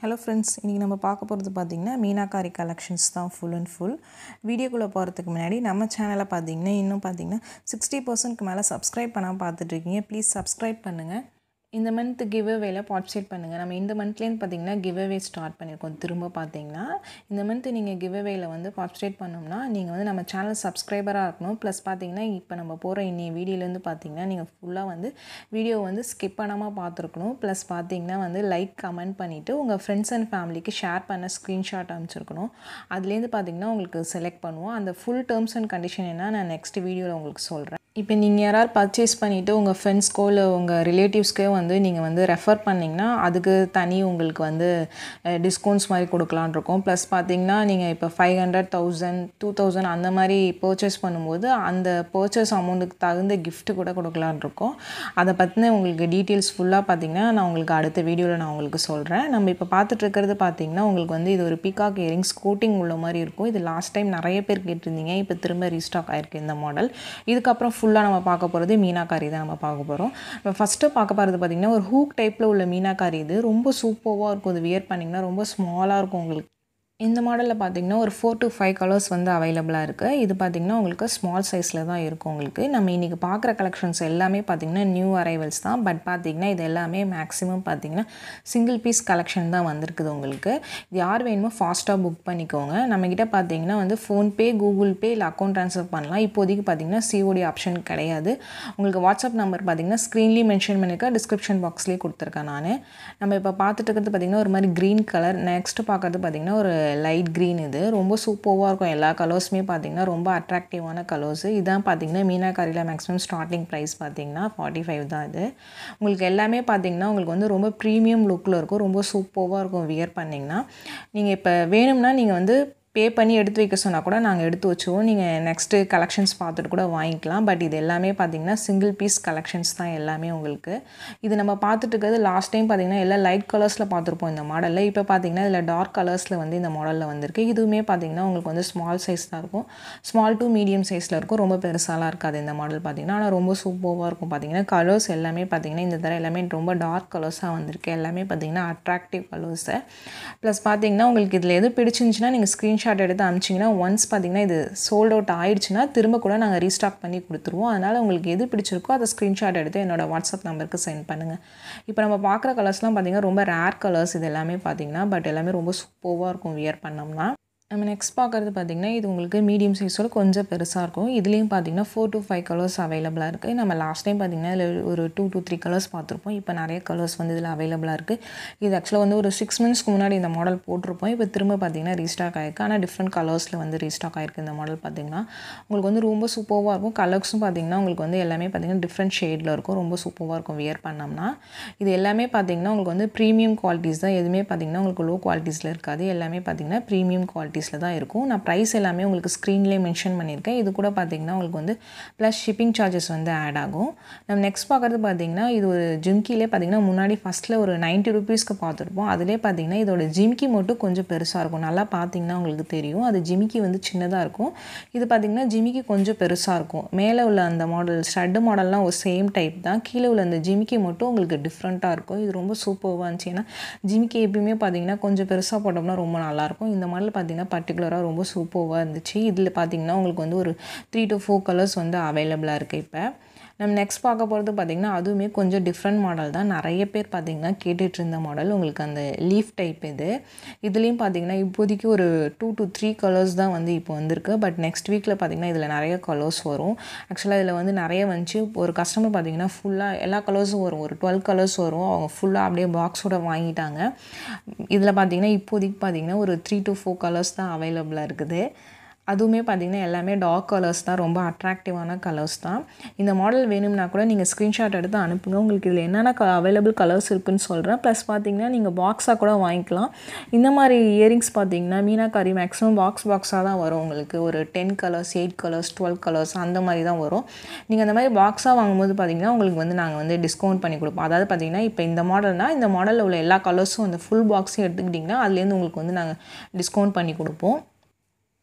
hello friends இன்றைக்கி நம்ம பார்க்க போகிறது பார்த்திங்கன்னா மீனாக்காரி கலெக்ஷன்ஸ் தான் ஃபுல் அண்ட் ஃபுல் வீடியோக்குள்ளே போகிறதுக்கு முன்னாடி நம்ம சேனலை பார்த்தீங்கன்னா இன்னும் பார்த்தீங்கன்னா சிக்ஸ்டி பர்சன்ட்க்கு மேலே சப்ஸ்கிரைப் பண்ணால் பார்த்துட்ருக்கீங்க ப்ளீஸ் சப்ஸ்கிரைப் பண்ணுங்கள் இந்த மந்த் கிவ் அவேல பார்ட்டிசிபேட் பண்ணுங்கள் நம்ம இந்த மந்த்லேருந்து பார்த்தீங்கன்னா கிவ் அவே ஸ்டார்ட் பண்ணியிருக்கோம் திரும்ப பார்த்தீங்கன்னா இந்த மந்த் நீங்கள் கிவ் அவேல வந்து பார்ட்டிசிபேட் பண்ணோம்னா நீங்கள் வந்து நம்ம சேனல் சப்ஸ்கிரைபராக இருக்கணும் ப்ளஸ் பார்த்தீங்கன்னா இப்போ நம்ம போகிற இன்னி வீடியோலேருந்து பார்த்தீங்கன்னா நீங்கள் ஃபுல்லாக வந்து வீடியோ வந்து ஸ்கிப் பண்ணாமல் பார்த்துருக்கணும் ப்ளஸ் பார்த்தீங்கன்னா வந்து லைக் கமெண்ட் பண்ணிவிட்டு உங்கள் ஃப்ரெண்ட்ஸ் அண்ட் ஃபேமிலிக்கு ஷேர் பண்ண ஸ்க்ரீன்ஷாட் அனுப்பிச்சிருக்கணும் அதுலேருந்து பார்த்தீங்கன்னா உங்களுக்கு செலக்ட் பண்ணுவோம் அந்த ஃபுல் டேர்ம்ஸ் அண்ட் கண்டிஷன் என்ன நான் நெக்ஸ்ட் வீடியோவில் உங்களுக்கு சொல்கிறேன் இப்போ நீங்கள் யாராவது பர்ச்சேஸ் பண்ணிவிட்டு உங்கள் ஃப்ரெண்ட்ஸ்க்கோ இல்லை உங்கள் ரிலேட்டிவ்ஸ்க்கோ வந்து நீங்கள் வந்து ரெஃபர் பண்ணிங்கன்னா அதுக்கு தனி உங்களுக்கு வந்து டிஸ்கவுண்ட்ஸ் மாதிரி கொடுக்கலான் இருக்கோம் ப்ளஸ் பார்த்தீங்கன்னா நீங்கள் இப்போ five hundred thousand two thousand அந்த மாதிரி பர்ச்சேஸ் பண்ணும்போது அந்த பர்ச்சேஸ் அமௌண்ட்டுக்கு தகுந்த gift கூட கொடுக்கலான் இருக்கோம் அதை பற்றின உங்களுக்கு டீட்டெயில்ஸ் ஃபுல்லாக பார்த்தீங்கன்னா நான் உங்களுக்கு அடுத்த வீடியோவில் நான் உங்களுக்கு சொல்கிறேன் நம்ம இப்போ பார்த்துட்டு இருக்கிறது பார்த்தீங்கன்னா உங்களுக்கு வந்து இது ஒரு பிகாக் இயரிங்ஸ் கோட்டிங் உள்ள மாதிரி இருக்கும் இது லாஸ்ட் டைம் நிறைய பேர் கேட்டிருந்தீங்க இப்போ திரும்ப ரீஸ்டாக் ஆயிருக்கு இந்த மாடல் இதுக்கப்புறம் ஃபுல்லாக நம்ம பார்க்க போகிறது மீனாக்காரி தான் நம்ம பார்க்க போகிறோம் இப்போ ஃபஸ்ட்டு பார்க்க போகிறது பார்த்திங்கன்னா ஒரு ஹூக் டைப்பில் உள்ள மீனாக்காரி இது ரொம்ப சூப்பராக இருக்கும் இது வியர் பண்ணிங்கன்னா ரொம்ப ஸ்மாலாக இருக்கும் உங்களுக்கு இந்த மாடலில் பார்த்தீங்கன்னா ஒரு ஃபோர் to ஃபைவ் கலர்ஸ் வந்து அவைலபிளாக இருக்குது இது பார்த்திங்கன்னா உங்களுக்கு ஸ்மால் சைஸில் தான் இருக்கும் உங்களுக்கு நம்ம இன்றைக்கி பார்க்குற கலெக்ஷன்ஸ் எல்லாமே பார்த்திங்கன்னா நியூ அரைவல்ஸ் தான் பட் பார்த்திங்கன்னா இது எல்லாமே மேக்ஸிமம் பார்த்திங்கன்னா சிங்கிள் பீஸ் கலெக்ஷன் தான் வந்திருக்குது உங்களுக்கு இது யார் வேணுமோ ஃபாஸ்ட்டாக புக் பண்ணிக்கோங்க நம்மக்கிட்ட பார்த்தீங்கன்னா வந்து ஃபோன்பே கூகுள் பே இல்லை அக்கௌண்ட் ட்ரான்ஸ்ஃபர் பண்ணலாம் இப்போதைக்கு பார்த்தீங்கன்னா சிஓடி ஆப்ஷன் கிடையாது உங்களுக்கு வாட்ஸ்அப் நம்பர் பார்த்தீங்கன்னா ஸ்க்ரீன்லேயும் மென்ஷன் பண்ணியிருக்கேன் டிஸ்கிரிப்ஷன் பாக்ஸ்லேயே கொடுத்துருக்கேன் நான் நம்ம இப்போ பார்த்துட்டு இருக்கிறது பார்த்திங்கன்னா ஒரு மாதிரி க்ரீன் கலர் நெக்ஸ்ட் பார்க்குறது பார்த்திங்கன்னா ஒரு லைட் க்ரீன் இது ரொம்ப சூப்பராக இருக்கும் எல்லா கலர்ஸுமே பார்த்திங்கன்னா ரொம்ப அட்ராக்டிவான கலர்ஸு இதான் பார்த்திங்கன்னா மீனாக்காரியில் மேக்ஸிமம் ஸ்டார்டிங் ப்ரைஸ் பார்த்திங்கன்னா ஃபார்ட்டி ஃபைவ் தான் இது உங்களுக்கு எல்லாமே பார்த்திங்கன்னா உங்களுக்கு வந்து ரொம்ப ப்ரீமியம் லுக்கில் இருக்கும் ரொம்ப சூப்பராக இருக்கும் வியர் பண்ணிங்கன்னா நீங்கள் இப்போ வேணும்னா நீங்கள் வந்து பே பண்ணி எடுத்து வைக்க சொன்னால் கூட நாங்கள் எடுத்து வச்சுருவோம் நீங்கள் நெக்ஸ்ட்டு கலெக்ஷன்ஸ் பார்த்துட்டு கூட வாங்கிக்கலாம் பட் இது எல்லாமே பார்த்தீங்கன்னா சிங்கிள் பீஸ் கலெக்ஷன்ஸ் தான் எல்லாமே உங்களுக்கு இது நம்ம பார்த்துட்டு இருக்கிறது லாஸ்ட் டைம் பார்த்தீங்கன்னா எல்லாம் லைட் கலர்ஸில் பார்த்துருப்போம் இந்த மாடலில் இப்போ பார்த்தீங்கன்னா இதில் டார்க் கலர்ஸில் வந்து இந்த மாடலில் வந்திருக்கு இதுவுமே பார்த்தீங்கன்னா உங்களுக்கு வந்து ஸ்மால் சைஸ் தான் இருக்கும் ஸ்மால் டு மீடியம் சைஸில் இருக்கும் ரொம்ப பெருசாலாம் இருக்காது இந்த மாடல் பார்த்தீங்கன்னா ஆனால் ரொம்ப சூப்பராக இருக்கும் பார்த்தீங்கன்னா கலர்ஸ் எல்லாமே பார்த்தீங்கன்னா இந்த தடவை எல்லாமே ரொம்ப டார்க் கலர்ஸாக வந்திருக்கு எல்லாமே பார்த்தீங்கன்னா அட்ராக்டிவ் கலர்ஸு ப்ளஸ் பார்த்தீங்கன்னா உங்களுக்கு இதில் எது பிடிச்சிருந்துச்சுன்னா நீங்கள் ஸ்க்ரீன் ஸ்க்ரீன்ஷாட் எடுத்து அமிச்சிங்கன்னா ஒன்ஸ் பார்த்தீங்கன்னா இது சோல்ட் அவுட் ஆயிடுச்சுன்னா திரும்ப கூட நாங்கள் ரீஸ்டாக் பண்ணி கொடுத்துருவோம் அதனால் உங்களுக்கு எது பிடிச்சிருக்கோ அதை ஸ்க்ரீன்ஷாட் எடுத்து என்னோட வாட்ஸ்அப் நம்பருக்கு சென்ட் பண்ணுங்கள் இப்போ நம்ம பார்க்குற கலர்ஸ்லாம் பார்த்தீங்கன்னா ரொம்ப ரேர் கலர்ஸ் இது எல்லாமே பார்த்தீங்கன்னா பட் எல்லாமே ரொம்ப சூப்பராக இருக்கும் வியர் பண்ணோம்னா நம்ம நெக்ஸ்ட் பார்க்குறது பார்த்திங்கன்னா இது உங்களுக்கு மீடியம் சைஸோட கொஞ்சம் பெருசாக இருக்கும் இதுலேயும் பார்த்தீங்கன்னா ஃபோர் to ஃபைவ் கலர்ஸ் அவைலபிளாக இருக்குது நம்ம லாஸ்ட் டைம் பார்த்திங்கன்னா இதில் ஒரு டூ to த்ரீ கலர்ஸ் பார்த்துருப்போம் இப்போ நிறைய கலர்ஸ் வந்து இதில் அவைலபிளாக இருக்குது இது ஆக்சுவலாக வந்து ஒரு சிக்ஸ் மந்த்ஸ்க்கு முன்னாடி இந்த மாடல் போட்டிருப்போம் இப்போ திரும்ப பார்த்திங்கன்னா ரீஸ்டாக் ஆகிருக்கு ஆனால் டிஃப்ரெண்ட் கலர்ஸில் வந்து ரீஸ்டாக் ஆகிருக்கு இந்த மாடல் பார்த்திங்கன்னா உங்களுக்கு வந்து ரொம்ப சூப்பராக இருக்கும் கலர்ஸும் பார்த்திங்கன்னா உங்களுக்கு வந்து எல்லாமே பார்த்திங்கன்னா டிஃப்ரெண்ட் ஷேடில் இருக்கும் ரொம்ப சூப்பராக இருக்கும் வியர் பண்ணோம்னா இது எல்லாமே பார்த்திங்கன்னா உங்களுக்கு வந்து ப்ரீமியம் குவாலிட்டிஸ் தான் எதுவுமே பார்த்திங்கன்னா உங்களுக்கு லோ குவாலிட்டிஸில் இருக்காது எல்லாமே பார்த்திங்கன்னா ப்ரீமியம் குவாலிட்டி ருபீஸில் தான் இருக்கும் நான் ப்ரைஸ் எல்லாமே உங்களுக்கு ஸ்க்ரீன்லேயே மென்ஷன் பண்ணியிருக்கேன் இது கூட பார்த்தீங்கன்னா உங்களுக்கு வந்து ப்ளஸ் ஷிப்பிங் சார்ஜஸ் வந்து ஆட் ஆகும் நம்ம நெக்ஸ்ட் பார்க்குறது பார்த்தீங்கன்னா இது ஒரு ஜிம்கிலே பார்த்தீங்கன்னா முன்னாடி ஃபஸ்ட்டில் ஒரு நைன்ட்டி ருபீஸ்க்கு பார்த்துருப்போம் அதிலே பார்த்தீங்கன்னா இதோட ஜிம்கி மட்டும் கொஞ்சம் பெருசாக இருக்கும் நல்லா பார்த்தீங்கன்னா உங்களுக்கு தெரியும் அது ஜிமிக்கி வந்து சின்னதாக இருக்கும் இது பார்த்திங்கன்னா ஜிமிக்கி கொஞ்சம் பெருசாக இருக்கும் மேலே உள்ள அந்த மாடல் ஸ்டட்டு மாடல்லாம் ஒரு சேம் டைப் தான் கீழே உள்ள அந்த ஜிமிக்கி மட்டும் உங்களுக்கு டிஃப்ரெண்ட்டாக இருக்கும் இது ரொம்ப சூப்பராக இருந்துச்சு ஏன்னா ஜிமிக்கி எப்பயுமே பார்த்தீங்கன்னா கொஞ்சம் பெருசாக போட்டோம்னா ரொம்ப நல்லாயிருக்கும் இந்த மாடல் பார்த்தீங்கன்னா பர்டிகுலராக ரொம்ப சூப்பராக இருந்துச்சு இதில் பார்த்திங்கன்னா உங்களுக்கு வந்து ஒரு த்ரீ டு ஃபோர் கலர்ஸ் வந்து அவைலபிளாக இருக்குது இப்போ நம்ம நெக்ஸ்ட் பார்க்க போகிறது பார்த்திங்கன்னா அதுவுமே கொஞ்சம் டிஃப்ரெண்ட் மாடல் தான் நிறைய பேர் பார்த்திங்கன்னா கேட்டுட்டு இருந்த மாடல் உங்களுக்கு அந்த லீஃப் டைப் இது இதுலேயும் பார்த்திங்கன்னா இப்போதைக்கு ஒரு டூ டு த்ரீ கலர்ஸ் தான் வந்து இப்போ வந்திருக்கு பட் நெக்ஸ்ட் வீக்கில் பார்த்திங்கன்னா இதில் நிறைய கலர்ஸ் வரும் ஆக்சுவலாக இதில் வந்து நிறைய வந்துச்சு ஒரு கஸ்டமர் பார்த்திங்கன்னா ஃபுல்லாக எல்லா கலர்ஸும் வரும் ஒரு டுவெல் கலர்ஸ் வரும் அவங்க ஃபுல்லாக அப்படியே பாக்ஸோட வாங்கிட்டாங்க இதில் பார்த்திங்கன்னா இப்போதைக்கு பார்த்திங்கன்னா ஒரு த்ரீ டு ஃபோர் கலர்ஸ் தான் அவைலபிளாக இருக்குது அதுவுமே பார்த்திங்கன்னா எல்லாமே டார்க் கலர்ஸ் தான் ரொம்ப அட்ராக்டிவான கலர்ஸ் தான் இந்த மாடல் வேணும்னா கூட நீங்கள் ஸ்க்ரீன்ஷாட் எடுத்து அனுப்புங்க உங்களுக்கு இதில் என்னென்ன க அவைலபிள் கலர்ஸ் இருக்குன்னு சொல்கிறேன் ப்ளஸ் பார்த்தீங்கன்னா நீங்கள் பாக்ஸாக கூட வாங்கிக்கலாம் இந்த மாதிரி இயரிங்ஸ் பார்த்தீங்கன்னா மீனாக்காரி மேக்ஸிமம் பாக்ஸ் பாக்ஸாக தான் வரும் உங்களுக்கு ஒரு ten colours eight colours twelve colours அந்த மாதிரி தான் வரும் நீங்கள் அந்த மாதிரி பாக்ஸாக வாங்கும்போது பார்த்தீங்கன்னா உங்களுக்கு வந்து நாங்கள் வந்து டிஸ்கவுண்ட் பண்ணி கொடுப்போம் அதாவது பார்த்தீங்கன்னா இப்போ இந்த மாடல்னால் இந்த மாடலில் உள்ள எல்லா கலர்ஸும் அந்த ஃபுல் பாக்ஸையும் எடுத்துக்கிட்டிங்கன்னா அதுலேருந்து உங்களுக்கு வந்து நாங்கள் டிஸ்கவுண்ட் பண்ணி கொடுப்போம்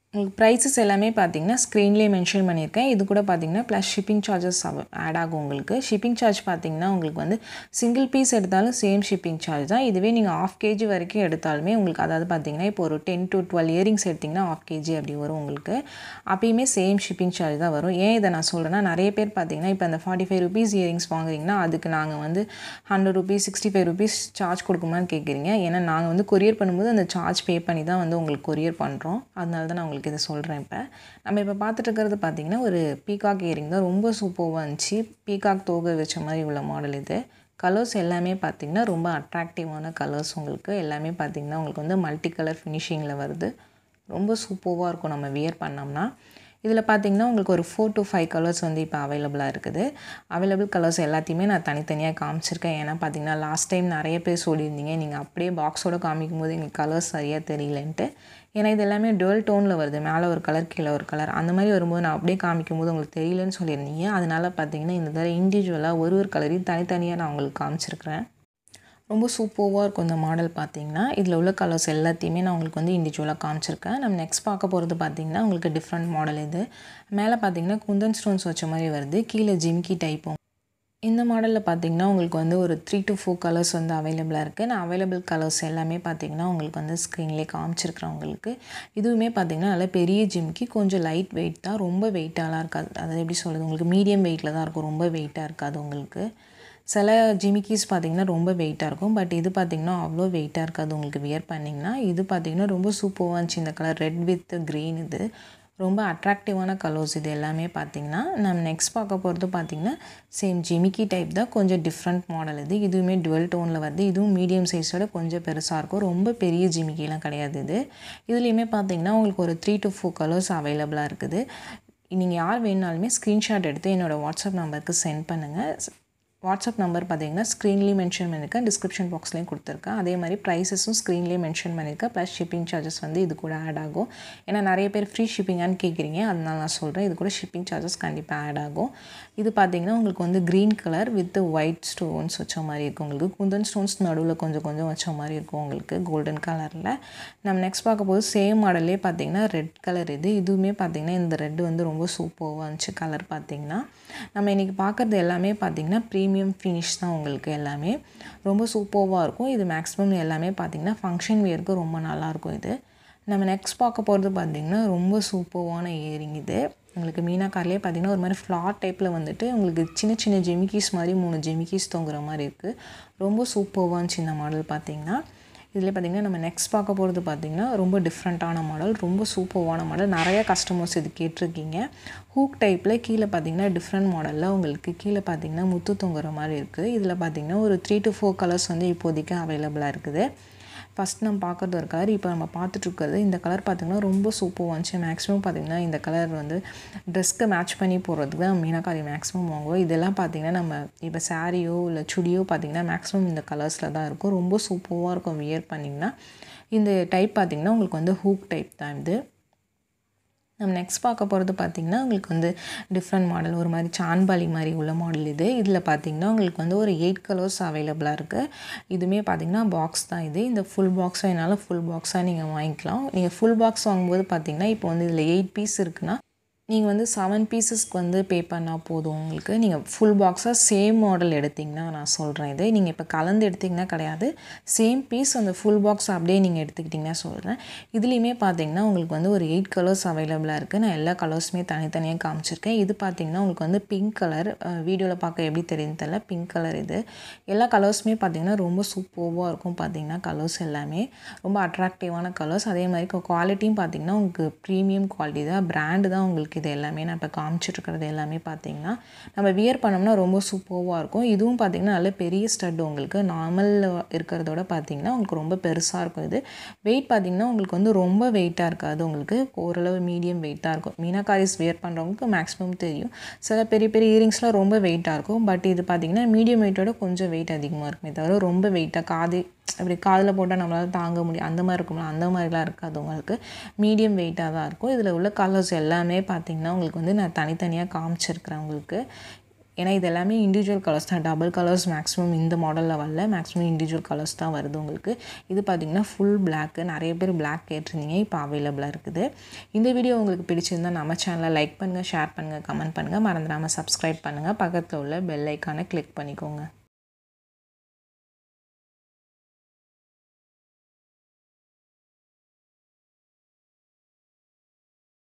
உங்களுக்கு ப்ரைஸஸ் எல்லாமே பார்த்தீங்கன்னா ஸ்க்ரீன்லேயே மென்ஷன் பண்ணியிருக்கேன் இது கூட பார்த்தீங்கன்னா ப்ளஸ் ஷிப்பிங் சார்ஜஸ் ஆட் ஆகும் உங்களுக்கு ஷிப்பிங் சார்ஜ் பார்த்தீங்கன்னா உங்களுக்கு வந்து சிங்கிள் பீஸ் எடுத்தாலும் சேம் ஷிப்பிங் சார்ஜ் தான் இதுவே நீங்கள் ஆஃப் கேஜி வரைக்கும் எடுத்தாலுமே உங்களுக்கு அதாவது பார்த்தீங்கன்னா இப்போ ஒரு டென் டு டுவெல் இயரிங்ஸ் எடுத்திங்கன்னா ஆஃப் கேஜி அப்படி வரும் உங்களுக்கு அப்பயுமே சேம் ஷிப்பிங் சார்ஜ் தான் வரும் ஏன் இதை நான் சொல்கிறேன்னா நிறைய பேர் பார்த்தீங்கன்னா இப்போ அந்த ஃபார்ட்டி ஃபைவ் ருபீஸ் இயரிங்ஸ் வாங்குறீங்கன்னா அதுக்கு நாங்கள் வந்து hundred rupees sixty five rupees charge கொடுக்குமான்னு கேட்குறீங்க ஏன்னா நாங்கள் வந்து கொரியர் பண்ணும்போது அந்த சார்ஜ் பே பண்ணி தான் வந்து உங்களுக்கு கொரியர் பண்ணுறோம் அதனால தான் நான் உங்களுக்கு இதை சொல்கிறேன் இப்போ நம்ம இப்போ பார்த்துட்டு இருக்கிறது பார்த்தீங்கன்னா ஒரு பீகாக் இயரிங் தான் ரொம்ப சூப்பராக இருந்துச்சு பீகாக் தோகை வச்ச மாதிரி உள்ள மாடல் இது கலர்ஸ் எல்லாமே பார்த்திங்கன்னா ரொம்ப அட்ராக்டிவான கலர்ஸ் உங்களுக்கு எல்லாமே பார்த்திங்கன்னா உங்களுக்கு வந்து மல்டி கலர் ஃபினிஷிங்கில் வருது ரொம்ப சூப்பராக இருக்கும் நம்ம வியர் பண்ணோம்னா இதில் பார்த்தீங்கன்னா உங்களுக்கு ஒரு ஃபோர் டு ஃபைவ் கலர்ஸ் வந்து இப்போ அவைலபிளாக இருக்குது அவைலபிள் கலர்ஸ் எல்லாத்தையுமே நான் தனித்தனியாக காமிச்சிருக்கேன் ஏன்னா பார்த்தீங்கன்னா லாஸ்ட் டைம் நிறைய பேர் சொல்லியிருந்தீங்க நீங்கள் அப்படியே பாக்ஸோட காமிக்கும் போது எங்களுக்கு கலர்ஸ் சரியாக தெரியலன்ட்டு ஏன்னா இது எல்லாமே டுவெல் டோனில் வருது மேலே ஒரு கலர் கீழே ஒரு கலர் அந்த மாதிரி வரும்போது நான் அப்படியே காமிக்கும் போது உங்களுக்கு தெரியலன்னு சொல்லியிருந்தீங்க அதனால் பார்த்தீங்கன்னா இந்த தடவை இண்டிவிஜுவலாக ஒரு ஒரு கலரையும் தனித்தனியாக நான் உங்களுக்கு காமிச்சிருக்கிறேன் ரொம்ப சூப்பராக இருக்கும் இந்த மாடல் பார்த்தீங்கன்னா இதில் உள்ள கலர்ஸ் எல்லாத்தையுமே நான் உங்களுக்கு வந்து இண்டிவிஜுவலாக காமிச்சிருக்கேன் நம்ம நெக்ஸ்ட் பார்க்க போகிறது பார்த்தீங்கன்னா உங்களுக்கு டிஃப்ரெண்ட் மாடல் இது மேலே பார்த்தீங்கன்னா குந்தன் ஸ்டோன்ஸ் வச்ச மாதிரி வருது கீழே ஜிம்கி டைப்பும் இந்த மாடலில் பார்த்தீங்கன்னா உங்களுக்கு வந்து ஒரு த்ரீ டு ஃபோர் கலர்ஸ் வந்து அவைலபிளாக இருக்குது நான் அவைலபிள் கலர்ஸ் எல்லாமே பார்த்தீங்கன்னா உங்களுக்கு வந்து ஸ்க்ரீன்லேயே காமிச்சிருக்கிறேன் உங்களுக்கு இதுவுமே பார்த்தீங்கன்னா நல்லா பெரிய ஜிம்கி கொஞ்சம் லைட் வெயிட் தான் ரொம்ப வெயிட்டாலாம் இருக்காது அது எப்படி சொல்கிறது உங்களுக்கு மீடியம் வெயிட்டில் தான் இருக்கும் ரொம்ப வெயிட்டாக இருக்காது உங்களுக்கு சில ஜிமிக்கீஸ் பார்த்திங்கன்னா ரொம்ப வெயிட்டாக இருக்கும் பட் இது பார்த்திங்கன்னா அவ்வளோ வெயிட்டாக இருக்காது உங்களுக்கு வியர் பண்ணிங்கன்னா இது பார்த்திங்கன்னா ரொம்ப சூப்பராக இருந்துச்சு இந்த கலர் ரெட் வித் க்ரீன் இது ரொம்ப அட்ராக்டிவான கலர்ஸ் இது எல்லாமே பார்த்திங்கன்னா நம்ம நெக்ஸ்ட் பார்க்க போகிறது பார்த்திங்கன்னா சேம் ஜிமிக்கி டைப் தான் கொஞ்சம் டிஃப்ரெண்ட் மாடல் இது இதுவுமே டுவெல் டோனில் வருது இதுவும் மீடியம் சைஸோட கொஞ்சம் பெருசாக இருக்கும் ரொம்ப பெரிய ஜிமிக்கிலாம் கிடையாது இது இதுலேயுமே பார்த்திங்கன்னா உங்களுக்கு ஒரு த்ரீ டு ஃபோர் கலர்ஸ் அவைலபிளாக இருக்குது நீங்கள் யார் வேணுனாலுமே ஸ்க்ரீன்ஷாட் எடுத்து என்னோடய வாட்ஸ்அப் நம்பருக்கு சென்ட் பண்ணுங்கள் வாட்ஸ்அப் நம்பர் பார்த்தீங்கன்னா ஸ்க்ரீன்லேயும் மென்ஷன் பண்ணியிருக்கேன் டிஸ்கிரிப்ஷன் பாக்ஸ்லேயும் கொடுத்துருக்கேன் அதே மாதிரி ப்ரைஸஸும் ஸ்க்ரீன்லேயே மென்ஷன் பண்ணியிருக்கேன் ப்ளஸ் ஷிப்பிங் சார்ஜஸ் வந்து இது கூட ஆட் ஆகும் ஏன்னா நிறைய பேர் ஃப்ரீ ஷிப்பிங்கான்னு கேட்குறீங்க அதனால நான் சொல்கிறேன் இது கூட ஷிப்பிங் சார்ஜஸ் கண்டிப்பாக ஆட் ஆகும் இது பார்த்தீங்கன்னா உங்களுக்கு வந்து green colour with white stones வச்ச மாதிரி இருக்கும் உங்களுக்கு குந்தன் ஸ்டோன்ஸ் நடுவில் கொஞ்சம் கொஞ்சம் வச்ச மாதிரி இருக்கும் உங்களுக்கு கோல்டன் கலரில் நம்ம நெக்ஸ்ட் பார்க்க போது சேம் மாடல்லே பார்த்தீங்கன்னா ரெட் கலர் இது இதுவுமே பார்த்தீங்கன்னா இந்த ரெட் வந்து ரொம்ப சூப்பராக இருந்துச்சு கலர் பார்த்தீங்கன்னா நம்ம இன்றைக்கி பார்க்குறது எல்லாமே பார்த்தீங்கன்னா ப்ரீமியம் ஃபினிஷ் தான் உங்களுக்கு எல்லாமே ரொம்ப சூப்பராக இருக்கும் இது மேக்ஸிமம் எல்லாமே பார்த்திங்கன்னா ஃபங்க்ஷன் வியருக்கு ரொம்ப நல்லாயிருக்கும் இது நம்ம நெக்ஸ்ட் பார்க்க போகிறது பார்த்திங்கன்னா ரொம்ப சூப்பரான இயரிங் இது உங்களுக்கு மீனாக்கார்லேயே பார்த்திங்கன்னா ஒரு மாதிரி ஃப்ளாட் டைப்பில் வந்துட்டு உங்களுக்கு சின்ன சின்ன ஜெமிக்கீஸ் மாதிரி மூணு ஜெமிக்கீஸ் தொங்குற மாதிரி இருக்குது ரொம்ப சூப்பராக இருந்துச்சு இந்த மாடல் பார்த்திங்கன்னா இதில் பார்த்திங்கன்னா நம்ம நெக்ஸ்ட் பார்க்க போகிறது பார்த்திங்கன்னா ரொம்ப டிஃப்ரெண்ட்டான மாடல் ரொம்ப சூப்பர்வான மாடல் நிறைய கஸ்டமர்ஸ் இது கேட்டிருக்கீங்க ஹூக் டைப்பில் கீழே பார்த்திங்கன்னா டிஃப்ரெண்ட் மாடலில் உங்களுக்கு கீழே பார்த்திங்கன்னா முத்து தொங்குற மாதிரி இருக்குது இதில் பார்த்திங்கன்னா ஒரு த்ரீ டு ஃபோர் கலர்ஸ் வந்து இப்போதைக்கு அவைலபிளாக இருக்குது ஃபஸ்ட் நம்ம பார்க்குறது ஒரு கலர் இப்போ நம்ம பார்த்துட்ருக்கிறது இந்த கலர் பார்த்திங்கன்னா ரொம்ப சூப்பராக வந்துச்சு மேக்ஸிமம் பார்த்திங்கன்னா இந்த கலர் வந்து ட்ரெஸ்க்கு மேட்ச் பண்ணி போடுறதுக்கு தான் மீனாக்காரி மேக்ஸிமம் வாங்குவோம் இதெல்லாம் பார்த்திங்கன்னா நம்ம இப்போ சாரியோ இல்லை சுடியோ பார்த்திங்கன்னா மேக்ஸிமம் இந்த கலர்ஸில் தான் இருக்கும் ரொம்ப சூப்பராக இருக்கும் வியர் பண்ணிங்கன்னா இந்த டைப் பார்த்திங்கன்னா உங்களுக்கு வந்து ஹூக் டைப் தான் இது நம்ம நெக்ஸ்ட் பார்க்க போகிறது பார்த்திங்கன்னா உங்களுக்கு வந்து டிஃப்ரெண்ட் மாடல் ஒரு மாதிரி சான்பாலி மாதிரி உள்ள மாடல் இது இதில் பார்த்திங்கன்னா உங்களுக்கு வந்து ஒரு எயிட் கலர்ஸ் அவைலபிளாக இருக்குது இதுவுமே பார்த்திங்கன்னா பாக்ஸ் தான் இது இந்த ஃபுல் பாக்ஸாக என்னால் ஃபுல் பாக்ஸாக நீங்கள் வாங்கிக்கலாம் நீங்கள் ஃபுல் பாக்ஸ் வாங்கும்போது பார்த்திங்கன்னா இப்போ வந்து இதில் எயிட் பீஸ் இருக்குன்னா நீங்கள் வந்து செவன் பீசஸ்க்கு வந்து பே பண்ணால் போதும் உங்களுக்கு நீங்கள் ஃபுல் பாக்ஸாக சேம் மாடல் எடுத்திங்கன்னா நான் சொல்கிறேன் இது நீங்கள் இப்போ கலந்து எடுத்திங்கன்னா கிடையாது சேம் பீஸ் அந்த ஃபுல் பாக்ஸ் அப்படியே நீங்கள் எடுத்துக்கிட்டிங்கன்னா சொல்கிறேன் இதுலேயுமே பார்த்தீங்கன்னா உங்களுக்கு வந்து ஒரு எயிட் கலர்ஸ் அவைலபிளாக இருக்குது நான் எல்லா கலர்ஸுமே தனித்தனியாக காமிச்சிருக்கேன் இது பார்த்தீங்கன்னா உங்களுக்கு வந்து பிங்க் கலர் வீடியோவில் பார்க்க எப்படி தெரியுதுன்னு தெரியல பிங்க் கலர் இது எல்லா கலர்ஸுமே பார்த்தீங்கன்னா ரொம்ப சூப்பராக இருக்கும் பார்த்தீங்கன்னா கலர்ஸ் எல்லாமே ரொம்ப அட்ராக்டிவான கலர்ஸ் அதே மாதிரி குவாலிட்டியும் பார்த்தீங்கன்னா உங்களுக்கு ப்ரீமியம் குவாலிட்டி தான் பிராண்டு தான் உங்களுக்கு இது எல்லாமே நான் இப்போ காமிச்சிட்ருக்கிறது எல்லாமே பார்த்தீங்கன்னா நம்ம வியர் பண்ணோம்னா ரொம்ப சூப்பராக இருக்கும் இதுவும் பார்த்தீங்கன்னா நல்ல பெரிய ஸ்டட் உங்களுக்கு நார்மலில் இருக்கிறதோட பார்த்தீங்கன்னா உங்களுக்கு ரொம்ப பெருசாக இருக்கும் இது வெயிட் பார்த்தீங்கன்னா உங்களுக்கு வந்து ரொம்ப வெயிட்டாக இருக்காது உங்களுக்கு ஓரளவு மீடியம் வெயிட்டாக இருக்கும் மீனாக்காரிஸ் வியர் பண்ணுறவங்களுக்கு மேக்ஸிமம் தெரியும் சில பெரிய பெரிய இயரிங்ஸ்லாம் ரொம்ப வெயிட்டாக இருக்கும் பட் இது பார்த்தீங்கன்னா மீடியம் வெயிட்டோட கொஞ்சம் வெயிட் அதிகமாக இருக்குமே தவிர ரொம்ப வெயிட்டாக காது அப்படி காதில் போட்டால் நம்மளால் தாங்க முடியும் அந்த மாதிரி இருக்கும்ல அந்த மாதிரிலாம் இருக்காது உங்களுக்கு மீடியம் வெயிட்டாக தான் இருக்கும் இதில் உள்ள கலர்ஸ் எல்லாமே பார்த்திங்கன்னா உங்களுக்கு வந்து நான் தனித்தனியாக காமிச்சிருக்கிறேன் உங்களுக்கு ஏன்னா இது எல்லாமே இண்டிவிஜுவல் கலர்ஸ் தான் டபுள் கலர்ஸ் மேக்ஸிமம் இந்த மாடலில் வரல மேக்ஸிமம் இண்டிவிஜுவல் கலர்ஸ் தான் வருது உங்களுக்கு இது பார்த்திங்கன்னா ஃபுல் பிளாக்கு நிறைய பேர் பிளாக் கேட்டிருந்தீங்க இப்போ அவைலபிளாக இருக்குது இந்த வீடியோ உங்களுக்கு பிடிச்சிருந்தா நம்ம சேனலை லைக் பண்ணுங்கள் ஷேர் பண்ணுங்கள் கமெண்ட் பண்ணுங்கள் மறந்துடாமல் சப்ஸ்கிரைப் பண்ணுங்கள் பக்கத்தில் உள்ள பெல் ஐக்கானை கிளிக் பண்ணிக்கோங்க